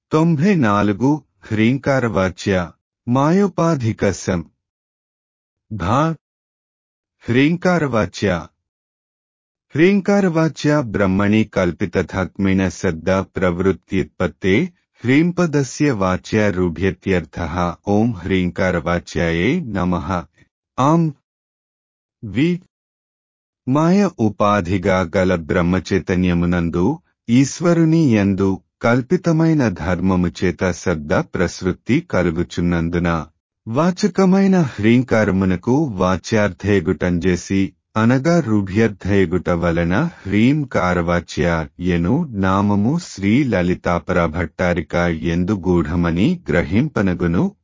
తొంభై నాలుగు హ్రీంకారవాచ్య మాయోపాధికస్యం ధా హ్రీంకారవాచ్య హ్రీంకారవాచ్య బ్రహ్మణి కల్పితథాత్మిన శబ్ద ప్రవృత్త్యుత్పత్తే హ్రీంపదస్య వాచ్య రూఢ్యత్యర్థః ఓం హ్రీంకారవాచ్యాయై నమః ఆం వి మాయ ఉపాధిగా గల బ్రహ్మచైతన్యమునందు ఈశ్వరుని యందు కల్పితమైన ధర్మము చేత శబ్ద ప్రసృత్తి కలుగుచున్నందున వాచకమైన హ్రీంకారమునకు వాచ్యార్థేగుటంజేసి అనగా రుభ్యర్థేగుట వలన హ్రీం కారవాచ్య ఎను నామము శ్రీ లలితాపర భట్టారిక ఎందు గూఢమని గ్రహింపనగును